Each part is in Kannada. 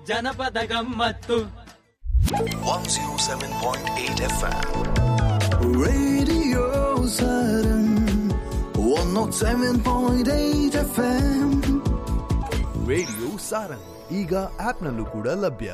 ಜನಪದ ಗಮ್ಮತ್ತು 107.8 FM. Radio Saturn 107.8 FM radio Sarang ಈಗ ಆಪ್ನಲ್ಲೂ ಕೂಡ ಲಭ್ಯ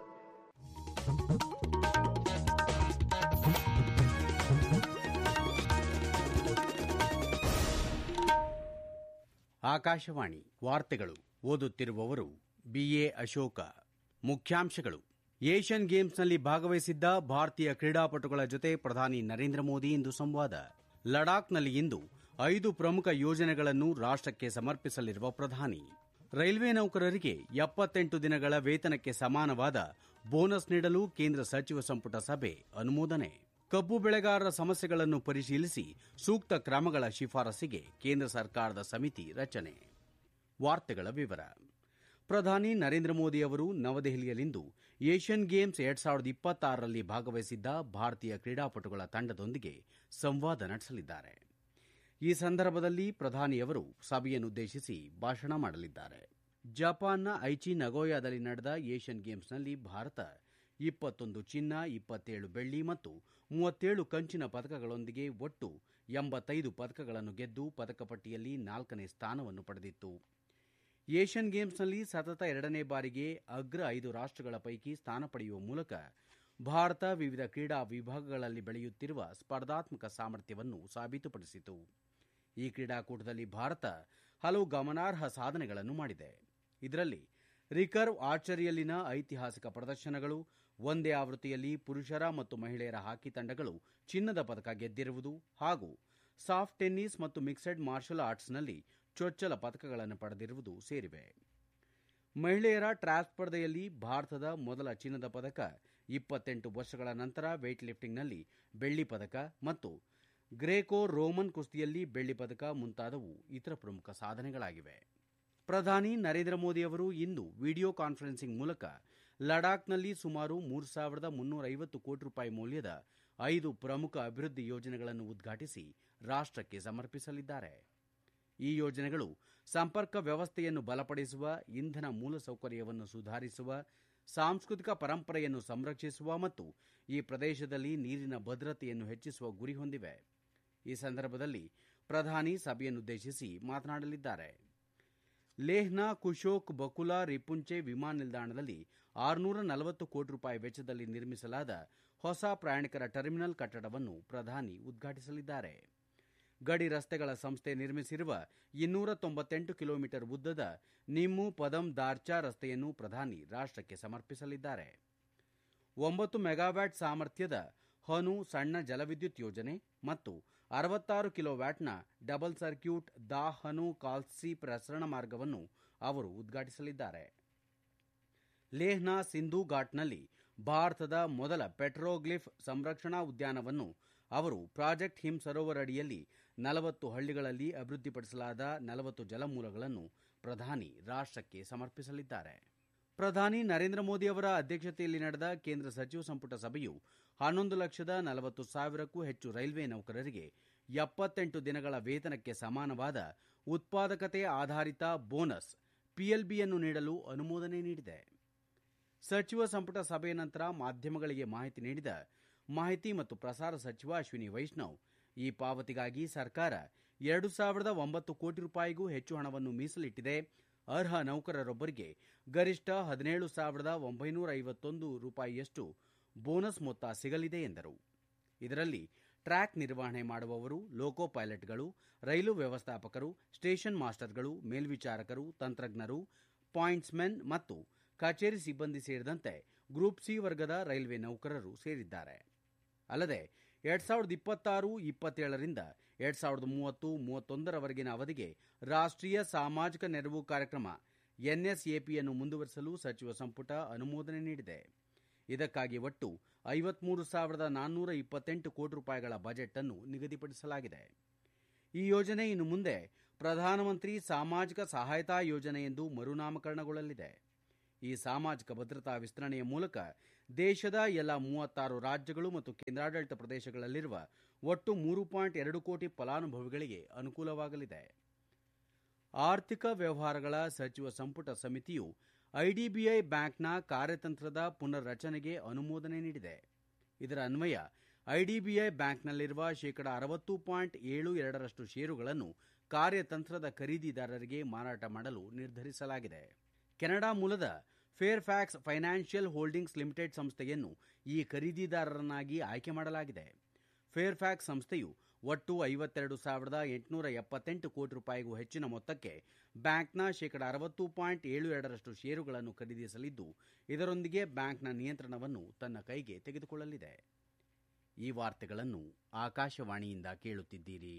ಆಕಾಶವಾಣಿ ವಾರ್ತೆಗಳು ಓದುತ್ತಿರುವವರು ಬಿಎ ಅಶೋಕ ಮುಖ್ಯಾಂಶಗಳು ಏಷ್ಯನ್ ಗೇಮ್ಸ್ನಲ್ಲಿ ಭಾಗವಹಿಸಿದ್ದ ಭಾರತೀಯ ಕ್ರೀಡಾಪಟುಗಳ ಜೊತೆ ಪ್ರಧಾನಿ ನರೇಂದ್ರ ಮೋದಿ ಇಂದು ಸಂವಾದ ಲಡಾಖ್ನಲ್ಲಿ ಇಂದು ಐದು ಪ್ರಮುಖ ಯೋಜನೆಗಳನ್ನು ರಾಷ್ಟಕ್ಕೆ ಸಮರ್ಪಿಸಲಿರುವ ಪ್ರಧಾನಿ ರೈಲ್ವೆ ನೌಕರರಿಗೆ ಎಪ್ಪತ್ತೆಂಟು ದಿನಗಳ ವೇತನಕ್ಕೆ ಸಮಾನವಾದ ಬೋನಸ್ ನೀಡಲು ಕೇಂದ್ರ ಸಚಿವ ಸಂಪುಟ ಸಭೆ ಅನುಮೋದನೆ ಕಬ್ಬು ಬೆಳೆಗಾರರ ಸಮಸ್ಯೆಗಳನ್ನು ಪರಿಶೀಲಿಸಿ ಸೂಕ್ತ ಕ್ರಮಗಳ ಶಿಫಾರಸಿಗೆ ಕೇಂದ್ರ ಸರ್ಕಾರದ ಸಮಿತಿ ರಚನೆ ವಾರ್ತೆಗಳ ವಿವರ ಪ್ರಧಾನಿ ನರೇಂದ್ರ ಮೋದಿ ಅವರು ನವದೆಹಲಿಯಲ್ಲಿಂದು ಏಷ್ಯನ್ ಗೇಮ್ಸ್ ಎರಡ್ ಸಾವಿರದ ಇಪ್ಪತ್ತಾರರಲ್ಲಿ ಭಾಗವಹಿಸಿದ್ದ ಭಾರತೀಯ ಕ್ರೀಡಾಪಟುಗಳ ತಂಡದೊಂದಿಗೆ ಸಂವಾದ ನಡೆಸಲಿದ್ದಾರೆ ಈ ಸಂದರ್ಭದಲ್ಲಿ ಪ್ರಧಾನಿಯವರು ಸಭೆಯನ್ನುದ್ದೇಶಿಸಿ ಭಾಷಣ ಮಾಡಲಿದ್ದಾರೆ ಜಪಾನ್ನ ಐಚಿ ನಗೋಯಾದಲ್ಲಿ ನಡೆದ ಏಷ್ಯನ್ ಗೇಮ್ಸ್ನಲ್ಲಿ ಭಾರತ ಇಪ್ಪತ್ತೊಂದು ಚಿನ್ನ ಇಪ್ಪತ್ತೇಳು ಬೆಳ್ಳಿ ಮತ್ತು ಮೂವತ್ತೇಳು ಕಂಚಿನ ಪದಕಗಳೊಂದಿಗೆ ಒಟ್ಟು ಎಂಬತ್ತೈದು ಪದಕಗಳನ್ನು ಗೆದ್ದು ಪದಕ ಪಟ್ಟಿಯಲ್ಲಿ ನಾಲ್ಕನೇ ಸ್ಥಾನವನ್ನು ಪಡೆದಿತ್ತು ಏಷ್ಯನ್ ಗೇಮ್ಸ್ನಲ್ಲಿ ಸತತ ಎರಡನೇ ಬಾರಿಗೆ ಅಗ್ರ ಐದು ರಾಷ್ಟಗಳ ಪೈಕಿ ಸ್ಥಾನ ಪಡೆಯುವ ಮೂಲಕ ಭಾರತ ವಿವಿಧ ಕ್ರೀಡಾ ವಿಭಾಗಗಳಲ್ಲಿ ಬೆಳೆಯುತ್ತಿರುವ ಸ್ಪರ್ಧಾತ್ಮಕ ಸಾಮರ್ಥ್ಯವನ್ನು ಸಾಬೀತುಪಡಿಸಿತು ಈ ಕ್ರೀಡಾಕೂಟದಲ್ಲಿ ಭಾರತ ಹಲವು ಗಮನಾರ್ಹ ಸಾಧನೆಗಳನ್ನು ಮಾಡಿದೆ ಇದರಲ್ಲಿ ರಿಕರ್ವ್ ಆರ್ಚರಿಯಲ್ಲಿನ ಐತಿಹಾಸಿಕ ಪ್ರದರ್ಶನಗಳು ಒಂದೇ ಆವೃತ್ತಿಯಲ್ಲಿ ಪುರುಷರ ಮತ್ತು ಮಹಿಳೆಯರ ಹಾಕಿ ತಂಡಗಳು ಚಿನ್ನದ ಪದಕ ಗೆದ್ದಿರುವುದು ಹಾಗೂ ಸಾಫ್ಟ್ ಟೆನ್ನಿಸ್ ಮತ್ತು ಮಿಕ್ಸೆಡ್ ಮಾರ್ಷಲ್ ಆರ್ಟ್ಸ್ನಲ್ಲಿ ಚೊಚ್ಚಲ ಪದಕಗಳನ್ನು ಪಡೆದಿರುವುದು ಸೇರಿವೆ ಮಹಿಳೆಯರ ಟ್ರ್ಯಾಪ್ ಸ್ಪರ್ಧೆಯಲ್ಲಿ ಭಾರತದ ಮೊದಲ ಚಿನ್ನದ ಪದಕ ಇಪ್ಪತ್ತೆಂಟು ವರ್ಷಗಳ ನಂತರ ವೇಟ್ ಲಿಫ್ಟಿಂಗ್ನಲ್ಲಿ ಬೆಳ್ಳಿ ಪದಕ ಮತ್ತು ಗ್ರೇಕೋ ರೋಮನ್ ಕುಸ್ತಿಯಲ್ಲಿ ಬೆಳ್ಳಿ ಪದಕ ಮುಂತಾದವು ಇತರ ಪ್ರಮುಖ ಸಾಧನೆಗಳಾಗಿವೆ ಪ್ರಧಾನಿ ನರೇಂದ್ರ ಮೋದಿ ಅವರು ಇಂದು ವಿಡಿಯೋ ಕಾನ್ಫರೆನ್ಸಿಂಗ್ ಮೂಲಕ ಲಡಾಖ್ನಲ್ಲಿ ಸುಮಾರು ಮೂರು ಸಾವಿರದ ಮುನ್ನೂರ ಐವತ್ತು ಕೋಟಿ ರೂಪಾಯಿ ಮೌಲ್ಯದ ಐದು ಪ್ರಮುಖ ಅಭಿವೃದ್ಧಿ ಯೋಜನೆಗಳನ್ನು ಉದ್ಘಾಟಿಸಿ ರಾಷ್ಟಕ್ಕೆ ಸಮರ್ಪಿಸಲಿದ್ದಾರೆ ಈ ಯೋಜನೆಗಳು ಸಂಪರ್ಕ ವ್ಯವಸ್ಥೆಯನ್ನು ಬಲಪಡಿಸುವ ಇಂಧನ ಮೂಲಸೌಕರ್ಯವನ್ನು ಸುಧಾರಿಸುವ ಸಾಂಸ್ಕೃತಿಕ ಪರಂಪರೆಯನ್ನು ಸಂರಕ್ಷಿಸುವ ಮತ್ತು ಈ ಪ್ರದೇಶದಲ್ಲಿ ನೀರಿನ ಭದ್ರತೆಯನ್ನು ಹೆಚ್ಚಿಸುವ ಗುರಿ ಹೊಂದಿವೆ ಈ ಸಂದರ್ಭದಲ್ಲಿ ಪ್ರಧಾನಿ ಸಭೆಯನ್ನುದ್ದೇಶಿಸಿ ಮಾತನಾಡಲಿದ್ದಾರೆ ಲೇಹ್ನ ಕುಶೋಕ್ ಬಕುಲಾ ರಿಪುಂಚೆ ವಿಮಾನ ನಿಲ್ದಾಣದಲ್ಲಿ ಆರುನೂರ ನಲವತ್ತು ಕೋಟಿ ರೂಪಾಯಿ ವೆಚ್ಚದಲ್ಲಿ ನಿರ್ಮಿಸಲಾದ ಹೊಸ ಪ್ರಯಾಣಿಕರ ಟರ್ಮಿನಲ್ ಕಟ್ಟಡವನ್ನು ಪ್ರಧಾನಿ ಉದ್ಘಾಟಿಸಲಿದ್ದಾರೆ ಗಡಿ ರಸ್ತೆಗಳ ಸಂಸ್ಥೆ ನಿರ್ಮಿಸಿರುವ ಇನ್ನೂರ ತೊಂಬತ್ತೆಂಟು ಕಿಲೋಮೀಟರ್ ಉದ್ದದ ನಿಮ್ಮು ಪದಂ ದಾರ್ಚಾ ರಸ್ತೆಯನ್ನು ಪ್ರಧಾನಿ ರಾಷ್ಟಕ್ಕೆ ಸಮರ್ಪಿಸಲಿದ್ದಾರೆ ಒಂಬತ್ತು ಮೆಗಾವ್ಯಾಟ್ ಸಾಮರ್ಥ್ಯದ ಹನು ಸಣ್ಣ ಜಲವಿದ್ಯುತ್ ಯೋಜನೆ ಮತ್ತು ಅರವತ್ತಾರು ಕಿಲೋವ್ಯಾಟ್ನ ಡಬಲ್ ಸರ್ಕ್ಯೂಟ್ ದಾ ಹನು ಕಾಲ್ಸಿ ಪ್ರಸರಣ ಮಾರ್ಗವನ್ನು ಅವರು ಉದ್ಘಾಟಿಸಲಿದ್ದಾರೆ ಲೇಹ್ನ ಸಿಂಧೂ ಘಾಟ್ನಲ್ಲಿ ಭಾರತದ ಮೊದಲ ಪೆಟ್ರೋಗ್ಲಿಫ್ ಸಂರಕ್ಷಣಾ ಉದ್ಯಾನವನ್ನು ಅವರು ಪ್ರಾಜೆಕ್ಟ್ ಹಿಮ್ ಸರೋವರ್ ಅಡಿಯಲ್ಲಿ ನಲವತ್ತು ಹಳ್ಳಿಗಳಲ್ಲಿ ಅಭಿವೃದ್ಧಿಪಡಿಸಲಾದ ನಲವತ್ತು ಜಲಮೂಲಗಳನ್ನು ಪ್ರಧಾನಿ ರಾಷ್ಟಕ್ಕೆ ಸಮರ್ಪಿಸಲಿದ್ದಾರೆ ಪ್ರಧಾನಿ ನರೇಂದ್ರ ಮೋದಿ ಅವರ ಅಧ್ಯಕ್ಷತೆಯಲ್ಲಿ ನಡೆದ ಕೇಂದ್ರ ಸಚಿವ ಸಂಪುಟ ಸಭೆಯು ಹನ್ನೊಂದು ಲಕ್ಷದ ನಲವತ್ತು ಸಾವಿರಕ್ಕೂ ಹೆಚ್ಚು ರೈಲ್ವೆ ನೌಕರರಿಗೆ ಎಪ್ಪತ್ತೆಂಟು ದಿನಗಳ ವೇತನಕ್ಕೆ ಸಮಾನವಾದ ಉತ್ಪಾದಕತೆ ಆಧಾರಿತ ಬೋನಸ್ ಪಿಎಲ್ಬಿಯನ್ನು ನೀಡಲು ಅನುಮೋದನೆ ನೀಡಿದೆ ಸಚಿವ ಸಂಪುಟ ಸಭೆಯ ನಂತರ ಮಾಧ್ಯಮಗಳಿಗೆ ಮಾಹಿತಿ ನೀಡಿದ ಮಾಹಿತಿ ಮತ್ತು ಪ್ರಸಾರ ಸಚಿವ ಅಶ್ವಿನಿ ವೈಷ್ಣವ್ ಈ ಪಾವತಿಗಾಗಿ ಸರ್ಕಾರ ಎರಡು ಸಾವಿರದ ಒಂಬತ್ತು ಕೋಟಿ ರೂಪಾಯಿಗೂ ಹೆಚ್ಚು ಹಣವನ್ನು ಮೀಸಲಿಟ್ಟಿದೆ ಅರ್ಹ ನೌಕರರೊಬ್ಬರಿಗೆ ಗರಿಷ್ಠ ಹದಿನೇಳು ಸಾವಿರದ ಒಂಬೈನೂರ ಐವತ್ತೊಂದು ರೂಪಾಯಿಯಷ್ಟು ಬೋನಸ್ ಮೊತ್ತ ಸಿಗಲಿದೆ ಎಂದರು ಇದರಲ್ಲಿ ಟ್ರ್ಯಾಕ್ ನಿರ್ವಹಣೆ ಮಾಡುವವರು ಲೋಕೋ ಪೈಲಟ್ಗಳು ರೈಲು ವ್ಯವಸ್ಥಾಪಕರು ಸ್ಟೇಷನ್ ಮಾಸ್ಟರ್ಗಳು ಮೇಲ್ವಿಚಾರಕರು ತಂತ್ರಜ್ಞರು ಪಾಯಿಂಟ್ಸ್ಮೆನ್ ಮತ್ತು ಕಚೇರಿ ಸಿಬ್ಬಂದಿ ಸೇರಿದಂತೆ ಗ್ರೂಪ್ ಸಿ ವರ್ಗದ ರೈಲ್ವೆ ನೌಕರರು ಸೇರಿದ್ದಾರೆ ಅಲ್ಲದೆ ಎರಡ್ ಸಾವಿರದ ಇಪ್ಪತ್ತಾರು ಇಪ್ಪತ್ತೇಳರಿಂದ ಎರಡ್ ಸಾವಿರದ ಮೂವತ್ತು ಮೂವತ್ತೊಂದರವರೆಗಿನ ಅವಧಿಗೆ ರಾಷ್ಟೀಯ ಸಾಮಾಜಿಕ ನೆರವು ಕಾರ್ಯಕ್ರಮ ಎನ್ಎಸ್ಎಪಿಯನ್ನು ಮುಂದುವರಿಸಲು ಸಚಿವ ಸಂಪುಟ ಅನುಮೋದನೆ ನೀಡಿದೆ ಇದಕ್ಕಾಗಿ ಒಟ್ಟು ಐವತ್ಮೂರು ಸಾವಿರದ ನಾನ್ನೂರ ಇಪ್ಪತ್ತೆಂಟು ಕೋಟಿ ರೂಪಾಯಿಗಳ ಬಜೆಟ್ ಅನ್ನು ನಿಗದಿಪಡಿಸಲಾಗಿದೆ ಈ ಯೋಜನೆ ಇನ್ನು ಮುಂದೆ ಪ್ರಧಾನಮಂತ್ರಿ ಸಾಮಾಜಿಕ ಸಹಾಯತಾ ಯೋಜನೆ ಎಂದು ಮರುನಾಮಕರಣಗೊಳ್ಳಲಿದೆ ಈ ಸಾಮಾಜಿಕ ಭದ್ರತಾ ವಿಸ್ತರಣೆಯ ಮೂಲಕ ದೇಶದ ಎಲ್ಲ ಮೂವತ್ತಾರು ರಾಜ್ಯಗಳು ಮತ್ತು ಕೇಂದ್ರಾಡಳಿತ ಪ್ರದೇಶಗಳಲ್ಲಿರುವ ಒಟ್ಟು ಮೂರು ಪಾಯಿಂಟ್ ಎರಡು ಕೋಟಿ ಫಲಾನುಭವಿಗಳಿಗೆ ಅನುಕೂಲವಾಗಲಿದೆ ಆರ್ಥಿಕ ವ್ಯವಹಾರಗಳ ಸಚಿವ ಸಂಪುಟ ಸಮಿತಿಯು ಐಡಿಬಿಐ ಬ್ಯಾಂಕ್ನ ಕಾರ್ಯತಂತ್ರದ ಪುನರ್ ರಚನೆಗೆ ಅನುಮೋದನೆ ನೀಡಿದೆ ಇದರ ಅನ್ವಯ ಐಡಿಬಿಐ ಬ್ಯಾಂಕ್ನಲ್ಲಿರುವ ಶೇಕಡ ಅರವತ್ತು ಪಾಯಿಂಟ್ ಏಳು ಎರಡರಷ್ಟು ಷೇರುಗಳನ್ನು ಕಾರ್ಯತಂತ್ರದ ಖರೀದಿದಾರರಿಗೆ ಮಾರಾಟ ಮಾಡಲು ನಿರ್ಧರಿಸಲಾಗಿದೆ ಕೆನಡಾ ಮೂಲದ Fairfax financial holdings limited ಸಂಸ್ಥೆಯನ್ನು ಈ ಖರೀದಿದಾರರನ್ನಾಗಿ ಆಯ್ಕೆ ಮಾಡಲಾಗಿದೆ ಫೇರ್ ಫ್ಯಾಕ್ಸ್ ಸಂಸ್ಥೆಯು ಒಟ್ಟು ಐವತ್ತೆರಡು ಸಾವಿರದ ಎಂಟುನೂರ ಎಪ್ಪತ್ತೆಂಟು ಕೋಟಿ ರೂಪಾಯಿಗೂ ಹೆಚ್ಚಿನ ಮೊತ್ತಕ್ಕೆ ಬ್ಯಾಂಕ್ನ ಶೇಕಡ ಅರವತ್ತು ಪಾಯಿಂಟ್ ಏಳು ಎರಡರಷ್ಟು ಷೇರುಗಳನ್ನು ಖರೀದಿಸಲಿದ್ದು ಇದರೊಂದಿಗೆ ಬ್ಯಾಂಕ್ನ ನಿಯಂತ್ರಣವನ್ನು ತನ್ನ ಕೈಗೆ ತೆಗೆದುಕೊಳ್ಳಲಿದೆ ಈ ವಾರ್ತೆಗಳನ್ನು ಆಕಾಶವಾಣಿಯಿಂದ ಕೇಳುತ್ತಿದ್ದೀರಿ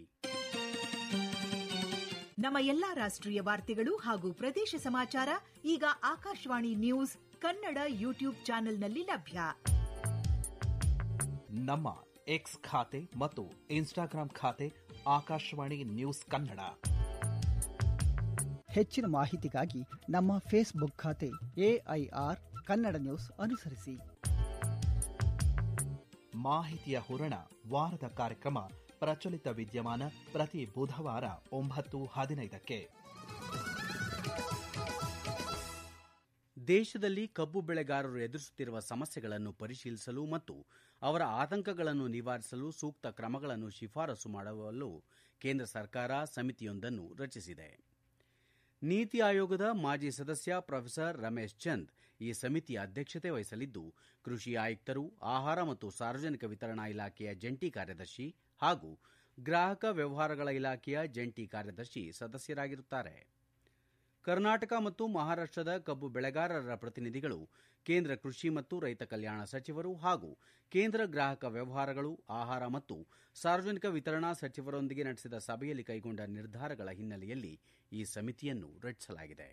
ನಮ್ಮ ಎಲ್ಲಾ ರಾಷ್ಟ್ರೀಯ ವಾರ್ತೆಗಳು ಹಾಗೂ ಪ್ರದೇಶ ಸಮಾಚಾರ ಈಗ ಆಕಾಶವಾಣಿ ನ್ಯೂಸ್ ಕನ್ನಡ ಯೂಟ್ಯೂಬ್ ಚಾನೆಲ್ನಲ್ಲಿ ಲಭ್ಯ ನಮ್ಮ ಎಕ್ಸ್ ಖಾತೆ ಮತ್ತು ಇನ್ಸ್ಟಾಗ್ರಾಂ ಖಾತೆ ಆಕಾಶವಾಣಿ ನ್ಯೂಸ್ ಕನ್ನಡ ಹೆಚ್ಚಿನ ಮಾಹಿತಿಗಾಗಿ ನಮ್ಮ ಫೇಸ್ಬುಕ್ ಖಾತೆ ಎಐಆರ್ ಕನ್ನಡ ನ್ಯೂಸ್ ಅನುಸರಿಸಿ ಮಾಹಿತಿಯ ಹೂರಣ ವಾರದ ಕಾರ್ಯಕ್ರಮ ಪ್ರಚಲಿತ ವಿದ್ಯಮಾನ ಪ್ರತಿ ಬುಧವಾರ ಒಂಬತ್ತು ಹದಿನೈದಕ್ಕೆ ದೇಶದಲ್ಲಿ ಕಬ್ಬು ಬೆಳೆಗಾರರು ಎದುರಿಸುತ್ತಿರುವ ಸಮಸ್ಯೆಗಳನ್ನು ಪರಿಶೀಲಿಸಲು ಮತ್ತು ಅವರ ಆತಂಕಗಳನ್ನು ನಿವಾರಿಸಲು ಸೂಕ್ತ ಕ್ರಮಗಳನ್ನು ಶಿಫಾರಸು ಮಾಡಲು ಕೇಂದ್ರ ಸರ್ಕಾರ ಸಮಿತಿಯೊಂದನ್ನು ರಚಿಸಿದೆ ನೀತಿ ಆಯೋಗದ ಮಾಜಿ ಸದಸ್ಯ ಪ್ರೊಫೆಸರ್ ರಮೇಶ್ ಚಂದ್ ಈ ಸಮಿತಿಯ ಅಧ್ಯಕ್ಷತೆ ವಹಿಸಲಿದ್ದು ಕೃಷಿ ಆಯುಕ್ತರು ಆಹಾರ ಮತ್ತು ಸಾರ್ವಜನಿಕ ವಿತರಣಾ ಇಲಾಖೆಯ ಜಂಟಿ ಕಾರ್ಯದರ್ಶಿ ಹಾಗೂ ಗ್ರಾಹಕ ವ್ಯವಹಾರಗಳ ಇಲಾಖೆಯ ಜಂಟಿ ಕಾರ್ಯದರ್ಶಿ ಸದಸ್ಯರಾಗಿರುತ್ತಾರೆ ಕರ್ನಾಟಕ ಮತ್ತು ಮಹಾರಾಷ್ಟದ ಕಬ್ಬು ಬೆಳೆಗಾರರ ಪ್ರತಿನಿಧಿಗಳು ಕೇಂದ್ರ ಕೃಷಿ ಮತ್ತು ರೈತ ಕಲ್ಯಾಣ ಸಚಿವರು ಹಾಗೂ ಕೇಂದ್ರ ಗ್ರಾಹಕ ವ್ಯವಹಾರಗಳು ಆಹಾರ ಮತ್ತು ಸಾರ್ವಜನಿಕ ವಿತರಣಾ ಸಚಿವರೊಂದಿಗೆ ನಡೆಸಿದ ಸಭೆಯಲ್ಲಿ ಕೈಗೊಂಡ ನಿರ್ಧಾರಗಳ ಹಿನ್ನೆಲೆಯಲ್ಲಿ ಈ ಸಮಿತಿಯನ್ನು ರಚಿಸಲಾಗಿದೆ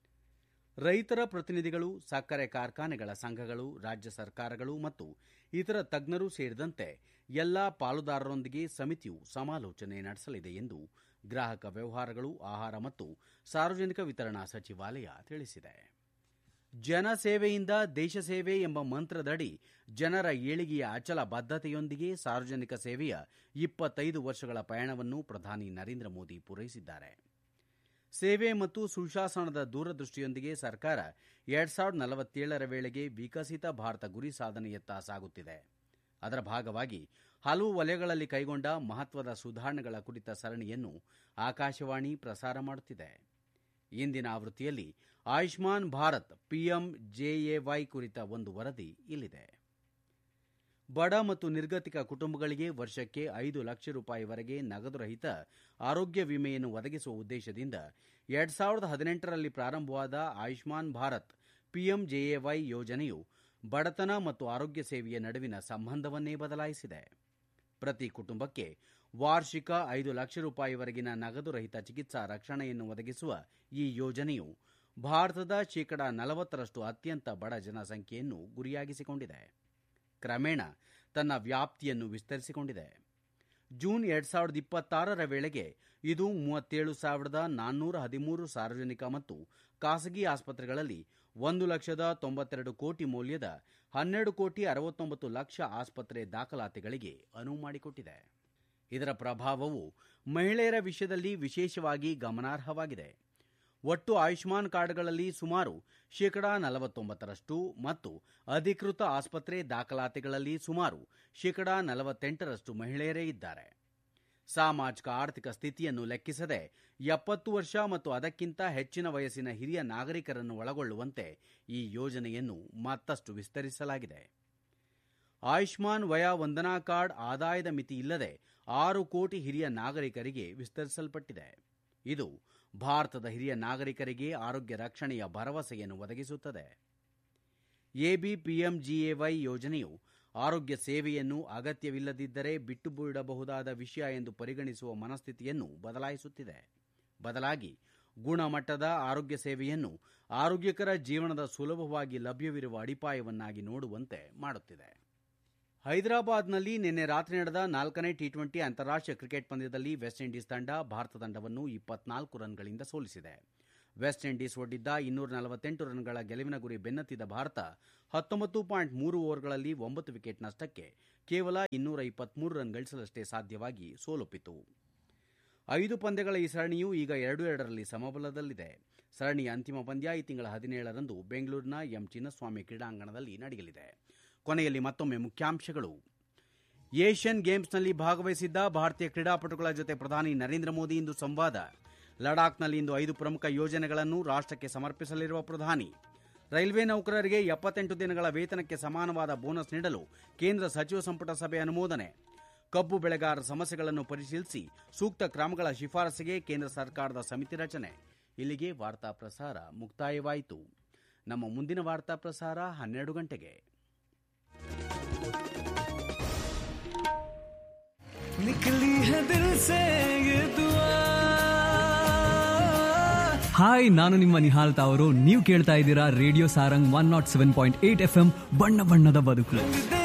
ರೈತರ ಪ್ರತಿನಿಧಿಗಳು ಸಕ್ಕರೆ ಕಾರ್ಖಾನೆಗಳ ಸಂಘಗಳು ರಾಜ್ಯ ಸರ್ಕಾರಗಳು ಮತ್ತು ಇತರ ತಜ್ಞರು ಸೇರಿದಂತೆ ಎಲ್ಲಾ ಪಾಲುದಾರರೊಂದಿಗೆ ಸಮಿತಿಯು ಸಮಾಲೋಚನೆ ನಡೆಸಲಿದೆ ಎಂದು ಗ್ರಾಹಕ ವ್ಯವಹಾರಗಳು ಆಹಾರ ಮತ್ತು ಸಾರ್ವಜನಿಕ ವಿತರಣಾ ಸಚಿವಾಲಯ ತಿಳಿಸಿದೆ ಜನಸೇವೆಯಿಂದ ದೇಶ ಸೇವೆ ಎಂಬ ಮಂತ್ರದಡಿ ಜನರ ಏಳಿಗೆಯ ಅಚಲ ಬದ್ಧತೆಯೊಂದಿಗೆ ಸಾರ್ವಜನಿಕ ಸೇವೆಯ ಇಪ್ಪತ್ತೈದು ವರ್ಷಗಳ ಪಯಣವನ್ನು ಪ್ರಧಾನಿ ನರೇಂದ್ರ ಮೋದಿ ಪೂರೈಸಿದ್ದಾರೆ ಸೇವೆ ಮತ್ತು ಸುಶಾಸನದ ದೂರದೃಷ್ಟಿಯೊಂದಿಗೆ ಸರ್ಕಾರ ಎರಡ್ ಸಾವಿರದ ನಲವತ್ತೇಳರ ವೇಳೆಗೆ ವಿಕಸಿತ ಭಾರತ ಗುರಿ ಸಾಧನೆಯತ್ತ ಸಾಗುತ್ತಿದೆ ಅದರ ಭಾಗವಾಗಿ ಹಲವು ವಲಯಗಳಲ್ಲಿ ಕೈಗೊಂಡ ಮಹತ್ವದ ಸುಧಾರಣೆಗಳ ಕುರಿತ ಸರಣಿಯನ್ನು ಆಕಾಶವಾಣಿ ಪ್ರಸಾರ ಮಾಡುತ್ತಿದೆ ಇಂದಿನ ಆವೃತ್ತಿಯಲ್ಲಿ ಆಯುಷ್ಮಾನ್ ಭಾರತ್ ಪಿಎಂ ಜೆಎವೈ ಕುರಿತ ಒಂದು ವರದಿ ಇಲ್ಲಿದೆ ಬಡ ಮತ್ತು ನಿರ್ಗತಿಕ ಕುಟುಂಬಗಳಿಗೆ ವರ್ಷಕ್ಕೆ ಐದು ಲಕ್ಷ ರೂಪಾಯಿವರೆಗೆ ನಗದುರಹಿತ ಆರೋಗ್ಯ ವಿಮೆಯನ್ನು ಒದಗಿಸುವ ಉದ್ದೇಶದಿಂದ ಎರಡ್ ಸಾವಿರದ ಹದಿನೆಂಟರಲ್ಲಿ ಪ್ರಾರಂಭವಾದ ಆಯುಷ್ಮಾನ್ ಭಾರತ್ ಪಿಎಂಜೆಎವೈ ಯೋಜನೆಯು ಬಡತನ ಮತ್ತು ಆರೋಗ್ಯ ಸೇವೆಯ ನಡುವಿನ ಸಂಬಂಧವನ್ನೇ ಬದಲಾಯಿಸಿದೆ ಪ್ರತಿ ಕುಟುಂಬಕ್ಕೆ ವಾರ್ಷಿಕ ಐದು ಲಕ್ಷ ರೂಪಾಯಿವರೆಗಿನ ನಗದುರಹಿತ ಚಿಕಿತ್ಸಾ ರಕ್ಷಣೆಯನ್ನು ಒದಗಿಸುವ ಈ ಯೋಜನೆಯು ಭಾರತದ ಶೇಕಡ ನಲವತ್ತರಷ್ಟು ಅತ್ಯಂತ ಬಡ ಜನಸಂಖ್ಯೆಯನ್ನು ಗುರಿಯಾಗಿಸಿಕೊಂಡಿದೆ ಕ್ರಮೇಣ ತನ್ನ ವ್ಯಾಪ್ತಿಯನ್ನು ವಿಸ್ತರಿಸಿಕೊಂಡಿದೆ ಜೂನ್ ಎರಡ್ ಸಾವಿರದ ಇಪ್ಪತ್ತಾರರ ವೇಳೆಗೆ ಇದು ಮೂವತ್ತೇಳು ಸಾವಿರದ ನಾನ್ನೂರ ಹದಿಮೂರು ಸಾರ್ವಜನಿಕ ಮತ್ತು ಖಾಸಗಿ ಆಸ್ಪತ್ರೆಗಳಲ್ಲಿ ಒಂದು ಲಕ್ಷದ ತೊಂಬತ್ತೆರಡು ಕೋಟಿ ಮೌಲ್ಯದ ಹನ್ನೆರಡು ಕೋಟಿ ಅರವತ್ತೊಂಬತ್ತು ಲಕ್ಷ ಆಸ್ಪತ್ರೆ ದಾಖಲಾತಿಗಳಿಗೆ ಅನುವು ಮಾಡಿಕೊಟ್ಟಿದೆ ಇದರ ಪ್ರಭಾವವು ಮಹಿಳೆಯರ ವಿಷಯದಲ್ಲಿ ವಿಶೇಷವಾಗಿ ಗಮನಾರ್ಹವಾಗಿದೆ ಒಟ್ಟು ಆಯುಷ್ಮಾನ್ ಕಾರ್ಡ್ಗಳಲ್ಲಿ ಸುಮಾರು ಶೇಕಡಾ ನಲವತ್ತೊಂಬತ್ತರಷ್ಟು ಮತ್ತು ಅಧಿಕೃತ ಆಸ್ಪತ್ರೆ ದಾಖಲಾತಿಗಳಲ್ಲಿ ಸುಮಾರು ಶೇಕಡಾ ನಲವತ್ತೆಂಟರಷ್ಟು ಮಹಿಳೆಯರೇ ಇದ್ದಾರೆ ಸಾಮಾಜಿಕ ಆರ್ಥಿಕ ಸ್ಥಿತಿಯನ್ನು ಲೆಕ್ಕಿಸದೆ ಎಪ್ಪತ್ತು ವರ್ಷ ಮತ್ತು ಅದಕ್ಕಿಂತ ಹೆಚ್ಚಿನ ವಯಸ್ಸಿನ ಹಿರಿಯ ನಾಗರಿಕರನ್ನು ಒಳಗೊಳ್ಳುವಂತೆ ಈ ಯೋಜನೆಯನ್ನು ಮತ್ತಷ್ಟು ವಿಸ್ತರಿಸಲಾಗಿದೆ ಆಯುಷ್ಮಾನ್ ವಯಾ ವಂದನಾ ಕಾರ್ಡ್ ಆದಾಯದ ಮಿತಿ ಇಲ್ಲದೆ ಆರು ಕೋಟಿ ಹಿರಿಯ ನಾಗರಿಕರಿಗೆ ವಿಸ್ತರಿಸಲ್ಪಟ್ಟಿದೆ ಇದು ಭಾರತದ ಹಿರಿಯ ನಾಗರಿಕರಿಗೆ ಆರೋಗ್ಯ ರಕ್ಷಣೆಯ ಭರವಸೆಯನ್ನು ಒದಗಿಸುತ್ತದೆ ಎಬಿಪಿಎಂಜಿಎವೈ ಯೋಜನೆಯು ಆರೋಗ್ಯ ಸೇವೆಯನ್ನು ಅಗತ್ಯವಿಲ್ಲದಿದ್ದರೆ ಬಿಟ್ಟು ಬಿಡಬಹುದಾದ ವಿಷಯ ಎಂದು ಪರಿಗಣಿಸುವ ಮನಸ್ಥಿತಿಯನ್ನು ಬದಲಾಯಿಸುತ್ತಿದೆ ಬದಲಾಗಿ ಗುಣಮಟ್ಟದ ಆರೋಗ್ಯ ಸೇವೆಯನ್ನು ಆರೋಗ್ಯಕರ ಜೀವನದ ಸುಲಭವಾಗಿ ಲಭ್ಯವಿರುವ ಅಡಿಪಾಯವನ್ನಾಗಿ ನೋಡುವಂತೆ ಮಾಡುತ್ತಿದೆ ಹೈದರಾಬಾದ್ನಲ್ಲಿ ನಿನ್ನೆ ರಾತ್ರಿ ನಡೆದ ನಾಲ್ಕನೇ ಟಿ ಟ್ವೆಂಟಿ ಅಂತಾರಾಷ್ಟೀಯ ಕ್ರಿಕೆಟ್ ಪಂದ್ಯದಲ್ಲಿ ವೆಸ್ಟ್ ಇಂಡೀಸ್ ತಂಡ ಭಾರತ ತಂಡವನ್ನು ಇಪ್ಪತ್ನಾಲ್ಕು ರನ್ಗಳಿಂದ ಸೋಲಿಸಿದೆ ವೆಸ್ಟ್ ಇಂಡೀಸ್ ಒಡ್ಡಿದ್ದ ಇನ್ನೂರ ನಲವತ್ತೆಂಟು ರನ್ಗಳ ಗೆಲುವಿನ ಗುರಿ ಬೆನ್ನತ್ತಿದ ಭಾರತ ಹತ್ತೊಂಬತ್ತು ಪಾಯಿಂಟ್ ಮೂರು ಓವರ್ಗಳಲ್ಲಿ ಒಂಬತ್ತು ವಿಕೆಟ್ ನಷ್ಟಕ್ಕೆ ಕೇವಲ ಇನ್ನೂರ ಇಪ್ಪತ್ಮೂರು ರನ್ ಗಳಿಸಲಷ್ಟೇ ಸಾಧ್ಯವಾಗಿ ಸೋಲೊಪ್ಪಿತು ಐದು ಪಂದ್ಯಗಳ ಈ ಸರಣಿಯು ಈಗ ಎರಡು ಎರಡರಲ್ಲಿ ಸಮಬಲದಲ್ಲಿದೆ ಸರಣಿಯ ಅಂತಿಮ ಪಂದ್ಯ ಈ ತಿಂಗಳ ಹದಿನೇಳರಂದು ಬೆಂಗಳೂರಿನ ಎಂ ಚಿನ್ನಸ್ವಾಮಿ ಕ್ರೀಡಾಂಗಣದಲ್ಲಿ ನಡೆಯಲಿದೆ ಕೊನೆಯಲ್ಲಿ ಮತ್ತೊಮ್ಮೆ ಮುಖ್ಯಾಂಶಗಳು ಏಷ್ಯನ್ ಗೇಮ್ಸ್ನಲ್ಲಿ ಭಾಗವಹಿಸಿದ್ದ ಭಾರತೀಯ ಕ್ರೀಡಾಪಟುಗಳ ಜೊತೆ ಪ್ರಧಾನಿ ನರೇಂದ್ರ ಮೋದಿ ಇಂದು ಸಂವಾದ ಲಡಾಖ್ನಲ್ಲಿ ಇಂದು ಐದು ಪ್ರಮುಖ ಯೋಜನೆಗಳನ್ನು ರಾಷ್ಟಕ್ಕೆ ಸಮರ್ಪಿಸಲಿರುವ ಪ್ರಧಾನಿ ರೈಲ್ವೆ ನೌಕರರಿಗೆ ಎಪ್ಪತ್ತೆಂಟು ದಿನಗಳ ವೇತನಕ್ಕೆ ಸಮಾನವಾದ ಬೋನಸ್ ನೀಡಲು ಕೇಂದ್ರ ಸಚಿವ ಸಂಪುಟ ಸಭೆ ಅನುಮೋದನೆ ಕಬ್ಬು ಬೆಳೆಗಾರರ ಸಮಸ್ಯೆಗಳನ್ನು ಪರಿಶೀಲಿಸಿ ಸೂಕ್ತ ಕ್ರಮಗಳ ಶಿಫಾರಸಿಗೆ ಕೇಂದ್ರ ಸರ್ಕಾರದ ಸಮಿತಿ ರಚನೆ ಇಲ್ಲಿಗೆ ವಾರ್ತಾ ಪ್ರಸಾರ ಮುಕ್ತಾಯವಾಯಿತು ನಮ್ಮ ಮುಂದಿನ ವಾರ್ತಾ ಪ್ರಸಾರ ಹನ್ನೆರಡು ಗಂಟೆಗೆ निकली है दिल से ये दुआ ಹಾಯ್ ನಾನು ನಿಮ್ಮ ನಿಹಾಲ್ತಾ ಅವರು ನೀವು ಕೇಳ್ತಾ ಇದ್ದೀರಾ radio Sarang one nought seven point eight F M ಬಣ್ಣ ಬಣ್ಣದ ಬದುಕು दे